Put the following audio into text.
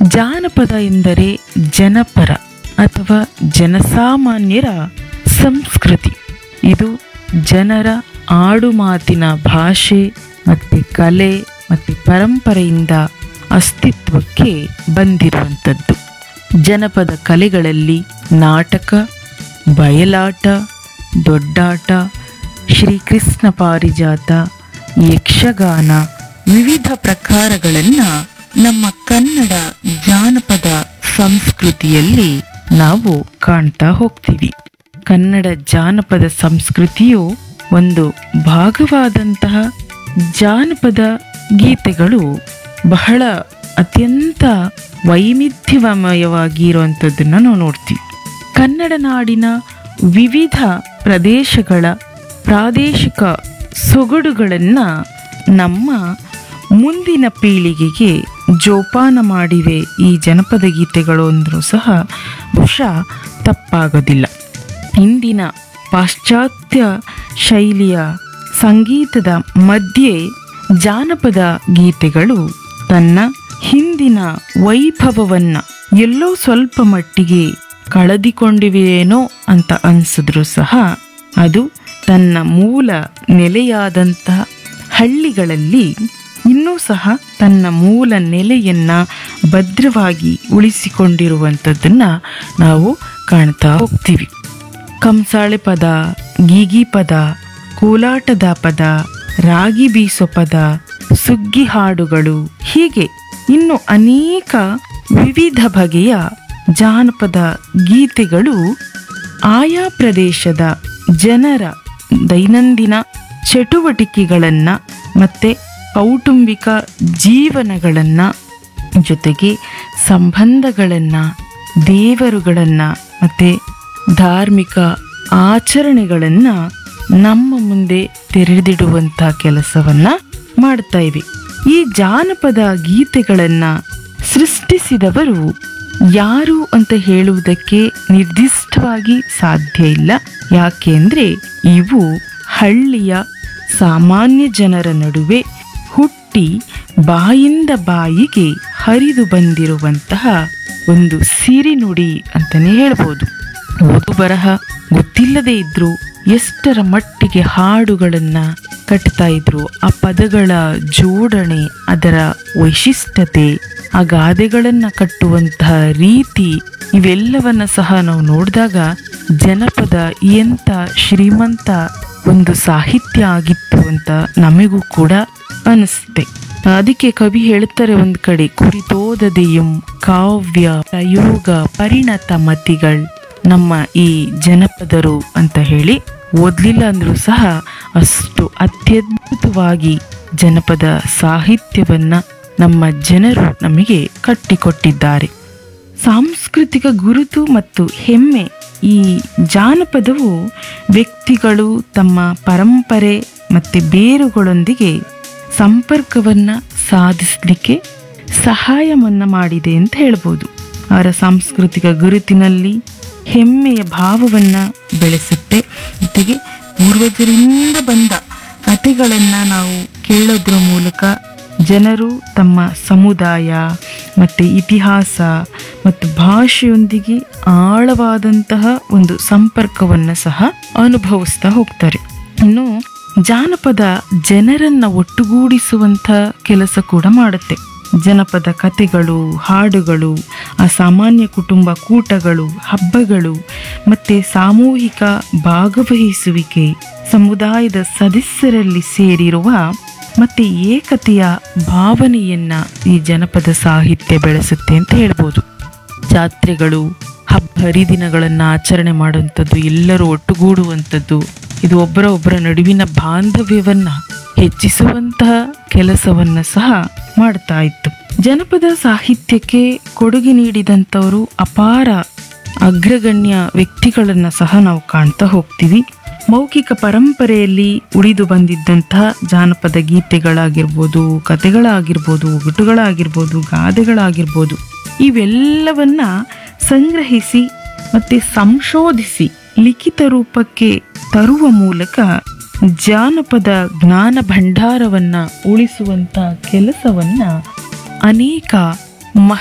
ಜಾನಪದ ಎಂದರೆ ಜನಪರ ಅಥವಾ ಜನಸಾಮಾನ್ಯರ ಸಂಸ್ಕೃತಿ ಇದು ಜನರ ಆಡುಮಾತಿನ ಭಾಷೆ ಮತ್ತು ಕಲೆ ಮತ್ತು ಪರಂಪರೆಯಿಂದ ಅಸ್ತಿತ್ವಕ್ಕೆ ಬಂದಿರುವಂಥದ್ದು ಜನಪದ ಕಲೆಗಳಲ್ಲಿ ನಾಟಕ ಬಯಲಾಟ ದೊಡ್ಡಾಟ ಶ್ರೀಕೃಷ್ಣ ಪಾರಿಜಾತ ಯಕ್ಷಗಾನ ವಿವಿಧ ಪ್ರಕಾರಗಳನ್ನು ನಮ್ಮ ಕನ್ನಡ ಜಾನಪದ ಸಂಸ್ಕೃತಿಯಲ್ಲಿ ನಾವು ಕಾಣ್ತಾ ಹೋಗ್ತೀವಿ ಕನ್ನಡ ಜಾನಪದ ಸಂಸ್ಕೃತಿಯು ಒಂದು ಭಾಗವಾದಂತಹ ಜಾನಪದ ಗೀತೆಗಳು ಬಹಳ ಅತ್ಯಂತ ವೈವಿಧ್ಯಮಯವಾಗಿ ಇರುವಂಥದ್ದನ್ನು ನಾವು ನೋಡ್ತೀವಿ ಕನ್ನಡ ನಾಡಿನ ವಿವಿಧ ಪ್ರದೇಶಗಳ ಪ್ರಾದೇಶಿಕ ಸೊಗಡುಗಳನ್ನು ನಮ್ಮ ಮುಂದಿನ ಪೀಳಿಗೆಗೆ ಜೋಪಾನ ಮಾಡಿವೆ ಈ ಜನಪದ ಗೀತೆಗಳು ಅಂದರೂ ಸಹ ಬಹುಶಃ ತಪ್ಪಾಗೋದಿಲ್ಲ ಇಂದಿನ ಪಾಶ್ಚಾತ್ಯ ಶೈಲಿಯ ಸಂಗೀತದ ಮಧ್ಯೆ ಜಾನಪದ ಗೀತೆಗಳು ತನ್ನ ಹಿಂದಿನ ವೈಭವವನ್ನು ಎಲ್ಲೋ ಸ್ವಲ್ಪ ಮಟ್ಟಿಗೆ ಕಳೆದುಕೊಂಡಿವೆಯೇನೋ ಅಂತ ಅನಿಸಿದ್ರು ಸಹ ಅದು ತನ್ನ ಮೂಲ ನೆಲೆಯಾದಂತಹ ಹಳ್ಳಿಗಳಲ್ಲಿ ಇನ್ನೂ ಸಹ ತನ್ನ ಮೂಲ ನೆಲೆಯನ್ನ ಭದ್ರವಾಗಿ ಉಳಿಸಿಕೊಂಡಿರುವಂಥದ್ದನ್ನ ನಾವು ಕಾಣ್ತಾ ಹೋಗ್ತೀವಿ ಕಂಸಾಳೆ ಪದ ಗೀಗಿ ಪದ ಕೋಲಾಟದ ಪದ ರಾಗಿ ಬೀಸೋ ಪದ ಸುಗ್ಗಿ ಹಾಡುಗಳು ಹೀಗೆ ಇನ್ನು ಅನೇಕ ವಿವಿಧ ಬಗೆಯ ಜಾನಪದ ಗೀತೆಗಳು ಆಯಾ ಪ್ರದೇಶದ ಜನರ ದೈನಂದಿನ ಚಟುವಟಿಕೆಗಳನ್ನ ಮತ್ತೆ ಕೌಟುಂಬಿಕ ಜೀವನಗಳನ್ನ ಜೊತೆಗೆ ಸಂಬಂಧಗಳನ್ನ ದೇವರುಗಳನ್ನ ಮತ್ತೆ ಧಾರ್ಮಿಕ ಆಚರಣೆಗಳನ್ನ ನಮ್ಮ ಮುಂದೆ ತೆರೆದಿಡುವಂತ ಕೆಲಸವನ್ನ ಮಾಡ್ತಾ ಇವೆ ಈ ಜಾನಪದ ಗೀತೆಗಳನ್ನ ಸೃಷ್ಟಿಸಿದವರು ಯಾರು ಅಂತ ಹೇಳುವುದಕ್ಕೆ ನಿರ್ದಿಷ್ಟವಾಗಿ ಸಾಧ್ಯ ಇಲ್ಲ ಯಾಕೆಂದ್ರೆ ಇವು ಹಳ್ಳಿಯ ಸಾಮಾನ್ಯ ಜನರ ನಡುವೆ ಹುಟ್ಟಿ ಬಾಯಿಂದ ಬಾಯಿಗೆ ಹರಿದು ಬಂದಿರುವಂತಹ ಒಂದು ಸಿರಿನುಡಿ ಅಂತಾನೆ ಹೇಳ್ಬೋದು ಓದು ಬರಹ ಗೊತ್ತಿಲ್ಲದೆ ಇದ್ರು ಎಷ್ಟರ ಮಟ್ಟಿಗೆ ಹಾಡುಗಳನ್ನ ಕಟ್ತಾ ಇದ್ರು ಆ ಪದಗಳ ಜೋಡಣೆ ಅದರ ವೈಶಿಷ್ಟ್ಯತೆ ಆ ಗಾದೆಗಳನ್ನ ಕಟ್ಟುವಂತಹ ರೀತಿ ಇವೆಲ್ಲವನ್ನ ಸಹ ನಾವು ನೋಡಿದಾಗ ಜನಪದ ಎಂತ ಶ್ರೀಮಂತ ಒಂದು ಸಾಹಿತ್ಯ ಆಗಿತ್ತು ಅಂತ ನಮಗೂ ಕೂಡ ಅನಿಸುತ್ತೆ ಅದಕ್ಕೆ ಕವಿ ಹೇಳ್ತಾರೆ ಒಂದ್ ಕಡೆ ಕುರಿತೋದದೆಯಂ ಕಾವ್ಯ ಪ್ರಯೋಗ ಪರಿಣತ ಮತಿಗಳ್ ನಮ್ಮ ಈ ಜನಪದರು ಅಂತ ಹೇಳಿ ಓದ್ಲಿಲ್ಲ ಅಂದ್ರೂ ಸಹ ಅಷ್ಟು ಅತ್ಯದ್ಭುತವಾಗಿ ಜನಪದ ಸಾಹಿತ್ಯವನ್ನ ನಮ್ಮ ಜನರು ನಮಗೆ ಕಟ್ಟಿಕೊಟ್ಟಿದ್ದಾರೆ ಸಾಂಸ್ಕೃತಿಕ ಗುರುತು ಮತ್ತು ಹೆಮ್ಮೆ ಈ ಜಾನಪದವು ವ್ಯಕ್ತಿಗಳು ತಮ್ಮ ಪರಂಪರೆ ಮತ್ತು ಬೇರುಗಳೊಂದಿಗೆ ಸಂಪರ್ಕವನ್ನ ಸಾಧಿಸಲಿಕ್ಕೆ ಸಹಾಯವನ್ನ ಮಾಡಿದೆ ಅಂತ ಹೇಳ್ಬೋದು ಅವರ ಸಾಂಸ್ಕೃತಿಕ ಗುರುತಿನಲ್ಲಿ ಹೆಮ್ಮೆಯ ಭಾವವನ್ನ ಬೆಳೆಸುತ್ತೆ ಜೊತೆಗೆ ಪೂರ್ವಜರಿಂದ ಬಂದ ಕಥೆಗಳನ್ನ ನಾವು ಕೇಳೋದ್ರ ಮೂಲಕ ಜನರು ತಮ್ಮ ಸಮುದಾಯ ಮತ್ತು ಇತಿಹಾಸ ಮತ್ತು ಭಾಷೆಯೊಂದಿಗೆ ಆಳವಾದಂತಹ ಒಂದು ಸಂಪರ್ಕವನ್ನು ಸಹ ಅನುಭವಿಸ್ತಾ ಹೋಗ್ತಾರೆ ಇನ್ನು ಜಾನಪದ ಜನರನ್ನ ಒಟ್ಟುಗೂಡಿಸುವಂಥ ಕೆಲಸ ಕೂಡ ಮಾಡುತ್ತೆ ಜನಪದ ಕಥೆಗಳು ಹಾಡುಗಳು ಅಸಾಮಾನ್ಯ ಕುಟುಂಬ ಕೂಟಗಳು ಹಬ್ಬಗಳು ಮತ್ತೆ ಸಾಮೂಹಿಕ ಭಾಗವಹಿಸುವಿಕೆ ಸಮುದಾಯದ ಸದಸ್ಯರಲ್ಲಿ ಸೇರಿರುವ ಮತ್ತೆ ಏಕತೆಯ ಭಾವನೆಯನ್ನ ಈ ಜನಪದ ಸಾಹಿತ್ಯ ಬೆಳೆಸುತ್ತೆ ಅಂತ ಹೇಳ್ಬೋದು ಜಾತ್ರೆಗಳು ಹಬ್ಬ ಹರಿದಿನಗಳನ್ನು ಆಚರಣೆ ಮಾಡುವಂಥದ್ದು ಎಲ್ಲರೂ ಒಟ್ಟುಗೂಡುವಂಥದ್ದು ಇದು ಒಬ್ಬರ ಒಬ್ಬರ ನಡುವಿನ ಬಾಂಧವ್ಯವನ್ನ ಹೆಚ್ಚಿಸುವಂತಹ ಕೆಲಸವನ್ನ ಸಹ ಮಾಡ್ತಾ ಇತ್ತು ಜನಪದ ಸಾಹಿತ್ಯಕ್ಕೆ ಕೊಡುಗೆ ನೀಡಿದಂಥವರು ಅಪಾರ ಅಗ್ರಗಣ್ಯ ವ್ಯಕ್ತಿಗಳನ್ನ ಸಹ ನಾವು ಕಾಣ್ತಾ ಹೋಗ್ತೀವಿ ಮೌಖಿಕ ಪರಂಪರೆಯಲ್ಲಿ ಉಳಿದು ಬಂದಿದ್ದಂತಹ ಜಾನಪದ ಗೀತೆಗಳಾಗಿರ್ಬೋದು ಕತೆಗಳಾಗಿರ್ಬೋದು ಒಗಟುಗಳಾಗಿರ್ಬೋದು ಗಾದೆಗಳಾಗಿರ್ಬೋದು ಇವೆಲ್ಲವನ್ನ ಸಂಗ್ರಹಿಸಿ ಮತ್ತೆ ಸಂಶೋಧಿಸಿ ಲಿಖಿತ ರೂಪಕ್ಕೆ ತರುವ ಮೂಲಕ ಜಾನಪದ ಜ್ಞಾನ ಭಂಡಾರವನ್ನ ಉಳಿಸುವಂತ ಕೆಲಸವನ್ನ ಅನೇಕ